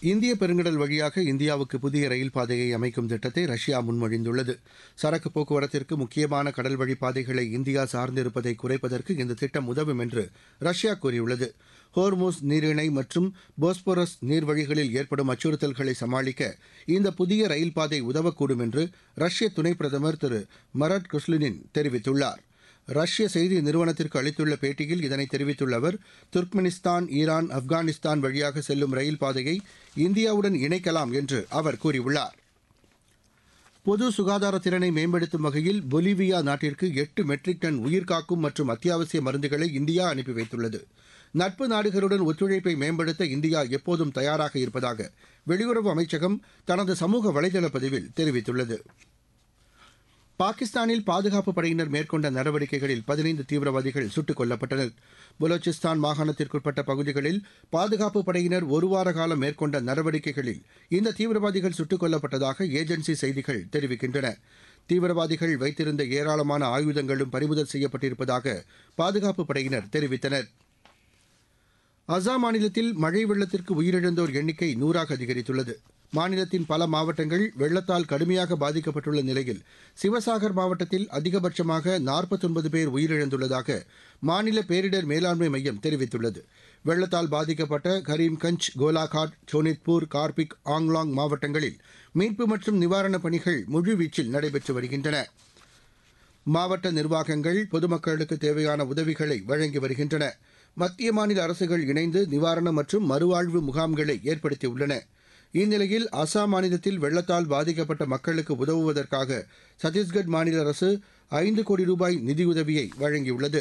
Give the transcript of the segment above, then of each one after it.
இந்திய பெருங்கடல் வழியாக இந்தியாவுக்கு புதிய ரயில் பாதையை அமைக்கும் திட்டத்தை ரஷ்யா முன்மொழிந்துள்ளது சரக்கு போக்குவரத்திற்கு முக்கியமான கடல் வழி பாதைகளை இந்தியா சார்ந்திருப்பதை குறைப்பதற்கு இந்த திட்டம் உதவும் என்று ரஷ்யா கூறியுள்ளது ஹோர்மோஸ் நீரிணை மற்றும் போஸ்போரஸ் நீர்வழிகளில் ஏற்படும் அச்சுறுத்தல்களை சமாளிக்க இந்த புதிய ரயில் பாதை உதவக்கூடும் என்று ரஷ்ய துணை பிரதமர் திரு மரட் குஸ்லினின் தெரிவித்துள்ளார் ரஷ்ய செய்தி நிறுவனத்திற்கு அளித்துள்ள பேட்டியில் இதனை தெரிவித்துள்ள அவர் துர்க்மெனிஸ்தான் ஈரான் ஆப்கானிஸ்தான் வழியாக செல்லும் ரயில் பாதையை இந்தியாவுடன் இணைக்கலாம் என்று அவர் கூறியுள்ளார் பொது சுகாதார திறனை மேம்படுத்தும் வகையில் பொலிவியா நாட்டிற்கு எட்டு மெட்ரிக் டன் உயிர்காக்கும் மற்றும் அத்தியாவசிய மருந்துகளை இந்தியா அனுப்பி வைத்துள்ளது நட்பு நாடுகளுடன் ஒத்துழைப்பை மேம்படுத்த இந்தியா எப்போதும் தயாராக இருப்பதாக வெளியுறவு அமைச்சகம் தனது சமூக வலைதள பதிவில் தெரிவித்துள்ளது பாகிஸ்தானில் பாதுகாப்பு படையினர் மேற்கொண்ட நடவடிக்கைகளில் பதினைந்து தீவிரவாதிகள் சுட்டுக் கொல்லப்பட்டனர் பலோச்சிஸ்தான் மாகாணத்திற்குட்பட்ட பகுதிகளில் பாதுகாப்பு படையினர் ஒருவார காலம் மேற்கொண்ட நடவடிக்கைகளில் இந்த தீவிரவாதிகள் சுட்டுக் கொல்லப்பட்டதாக ஏஜென்சி செய்திகள் தெரிவிக்கின்றன தீவிரவாதிகள் வைத்திருந்த ஏராளமான ஆயுதங்களும் பறிமுதல் செய்யப்பட்டிருப்பதாக பாதுகாப்பு படையினர் தெரிவித்தனர் அசாம் மாநிலத்தில் மழை வெள்ளத்திற்கு உயிரிழந்தோர் எண்ணிக்கை நூறாக அதிகரித்துள்ளது மாநிலத்தின் பல மாவட்டங்கள் வெள்ளத்தால் கடுமையாக பாதிக்கப்பட்டுள்ள நிலையில் சிவசாகர் மாவட்டத்தில் அதிகபட்சமாக நாற்பத்தொன்பது பேர் உயிரிழந்துள்ளதாக மாநில பேரிடர் மேலாண்மை மையம் தெரிவித்துள்ளது வெள்ளத்தால் பாதிக்கப்பட்ட கரீம்கஞ்ச் கோலாகாட் சோனித்பூர் கார்பிக் ஆங்லாங் மாவட்டங்களில் மீட்பு மற்றும் நிவாரணப் பணிகள் முழுவீச்சில் நடைபெற்று வருகின்றன மாவட்ட நிர்வாகங்கள் பொதுமக்களுக்கு தேவையான உதவிகளை வழங்கி வருகின்றன மத்திய மாநில அரசுகள் இணைந்து நிவாரணம் மற்றும் மறுவாழ்வு முகாம்களை ஏற்படுத்தியுள்ளன இந்நிலையில் அசாம் மாநிலத்தில் வெள்ளத்தால் பாதிக்கப்பட்ட மக்களுக்கு உதவுவதற்காக சத்தீஸ்கட் மாநில அரசு ஐந்து கோடி ரூபாய் நிதியுதவியை வழங்கியுள்ளது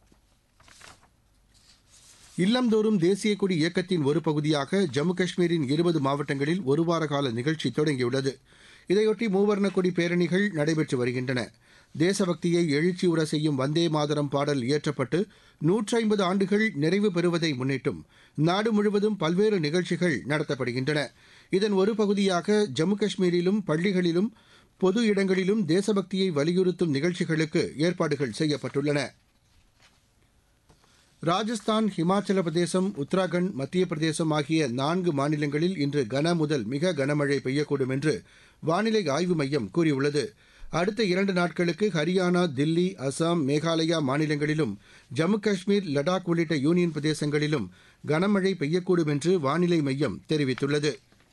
இல்லந்தோறும் தேசிய கொடி இயக்கத்தின் ஒரு பகுதியாக ஜம்மு காஷ்மீரின் இருபது மாவட்டங்களில் ஒருவார கால நிகழ்ச்சி தொடங்கியுள்ளது இதையொட்டி மூவர்ண கொடி பேரணிகள் நடைபெற்று வருகின்றன தேசபக்தியை எழுச்சியுற செய்யும் வந்தே மாதரம் பாடல் இயற்றப்பட்டு நூற்றி ஐம்பது ஆண்டுகள் நிறைவு பெறுவதை முன்னிட்டும் நாடு முழுவதும் பல்வேறு நிகழ்ச்சிகள் நடத்தப்படுகின்றன இதன் ஒரு பகுதியாக ஜம்மு காஷ்மீரிலும் பள்ளிகளிலும் பொது இடங்களிலும் தேசபக்தியை வலியுறுத்தும் நிகழ்ச்சிகளுக்கு ஏற்பாடுகள் செய்யப்பட்டுள்ளன ராஜஸ்தான் ஹிமாச்சல பிரதேசம் உத்தராகண்ட் மத்திய பிரதேசம் ஆகிய நான்கு மாநிலங்களில் இன்று கன முதல் மிக கனமழை பெய்யக்கூடும் என்று வானிலை ஆய்வு மையம் கூறியுள்ளது அடுத்த இரண்டு நாட்களுக்கு ஹரியானா தில்லி அசாம் மேகாலயா மாநிலங்களிலும் ஜம்மு காஷ்மீர் லடாக் உள்ளிட்ட யூனியன் பிரதேசங்களிலும் கனமழை பெய்யக்கூடும் என்று வானிலை மையம் தெரிவித்துள்ளது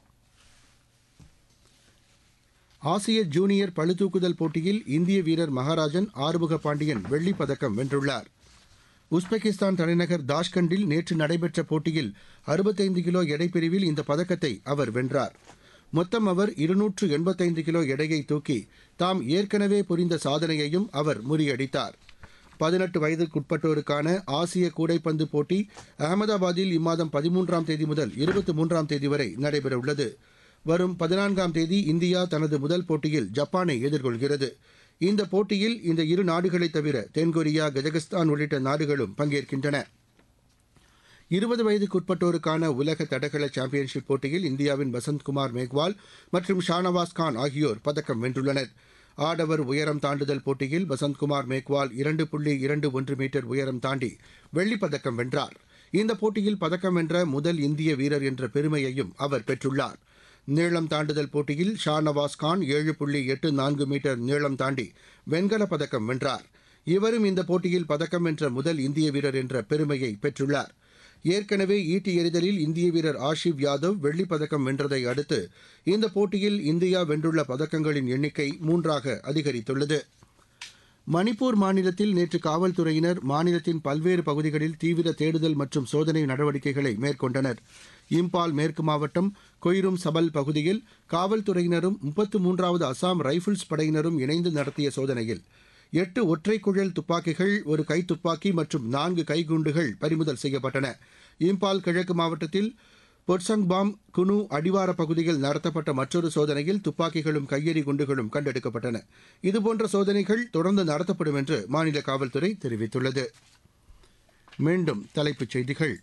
ஆசிய ஜூனியர் பளுதூக்குதல் போட்டியில் இந்திய வீரர் மகாராஜன் ஆறுமுக பாண்டியன் வெள்ளிப் பதக்கம் வென்றுள்ளார் உஸ்பெகிஸ்தான் தலைநகர் தாஷ்கண்டில் நேற்று நடைபெற்ற போட்டியில் அறுபத்தைந்து கிலோ எடைப்பிரிவில் இந்த பதக்கத்தை அவர் வென்றார் மொத்தம் அவர் இருநூற்று எண்பத்தைந்து கிலோ எடையை தூக்கி தாம் ஏற்கனவே புரிந்த சாதனையையும் அவர் முறியடித்தார் பதினெட்டு வயதுக்குட்பட்டோருக்கான ஆசிய கூடைப்பந்து போட்டி அகமதாபாத்தில் இம்மாதம் பதிமூன்றாம் தேதி முதல் இருபத்தி மூன்றாம் தேதி வரை நடைபெறவுள்ளது வரும் பதினான்காம் தேதி இந்தியா தனது முதல் போட்டியில் ஜப்பானை எதிர்கொள்கிறது இந்த போட்டியில் இந்த இரு நாடுகளைத் தவிர தென்கொரியா கஜகஸ்தான் உள்ளிட்ட நாடுகளும் பங்கேற்கின்றன இருபது வயதுக்குட்பட்டோருக்கான உலக தடகள சாம்பியன்ஷிப் போட்டியில் இந்தியாவின் வசந்த்குமார் மேக்வால் மற்றும் ஷானவாஸ் கான் ஆகியோர் பதக்கம் வென்றுள்ளனர் ஆடவர் உயரம் தாண்டுதல் போட்டியில் வசந்த்குமார் மேக்வால் இரண்டு புள்ளி இரண்டு ஒன்று மீட்டர் உயரம் தாண்டி வெள்ளிப் பதக்கம் வென்றார் இந்த போட்டியில் பதக்கம் வென்ற முதல் இந்திய வீரர் என்ற பெருமையையும் அவர் பெற்றுள்ளார் நீளம் தாண்டுதல் போட்டியில் ஷா நவாஸ் கான் ஏழு புள்ளி எட்டு நான்கு மீட்டர் நீளம் தாண்டி வெண்கலப் பதக்கம் வென்றார் இவரும் இந்த போட்டியில் பதக்கம் வென்ற முதல் இந்திய வீரர் என்ற பெருமையை பெற்றுள்ளார் ஏற்கனவே ஈட்டி எறிதலில் இந்திய வீரர் ஆஷிப் யாதவ் வெள்ளிப் பதக்கம் வென்றதை அடுத்து இந்த போட்டியில் இந்தியா வென்றுள்ள பதக்கங்களின் எண்ணிக்கை மூன்றாக அதிகரித்துள்ளது மணிப்பூர் மாநிலத்தில் நேற்று காவல்துறையினர் மாநிலத்தின் பல்வேறு பகுதிகளில் தீவிர தேடுதல் மற்றும் சோதனை நடவடிக்கைகளை மேற்கொண்டனர் இம்பால் மேற்கு மாவட்டம் கொய்ரும் சபல் பகுதியில் காவல்துறையினரும் முப்பத்து மூன்றாவது அசாம் ரைபிள்ஸ் படையினரும் இணைந்து நடத்திய சோதனையில் எட்டு ஒற்றை குழல் துப்பாக்கிகள் ஒரு கைத்துப்பாக்கி மற்றும் நான்கு கைகுண்டுகள் பறிமுதல் செய்யப்பட்டன இம்பால் கிழக்கு மாவட்டத்தில் பொட்சங்பாம் குனு அடிவார பகுதியில் நடத்தப்பட்ட மற்றொரு சோதனையில் துப்பாக்கிகளும் கையெறி குண்டுகளும் கண்டெடுக்கப்பட்டன இதுபோன்ற சோதனைகள் தொடர்ந்து நடத்தப்படும் என்று மாநில காவல்துறை தெரிவித்துள்ளது மீண்டும் தலைப்புச் செய்திகள்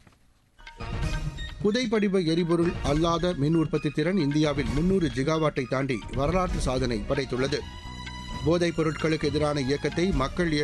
புதைப்படிவ எரிபொருள் அல்லாத மின் உற்பத்தி திறன் இந்தியாவில் முன்னூறு ஜிகாவாட்டை தாண்டி வரலாற்று சாதனை படைத்துள்ளது போதைப் பொருட்களுக்கு எதிரான இயக்கத்தை மக்கள்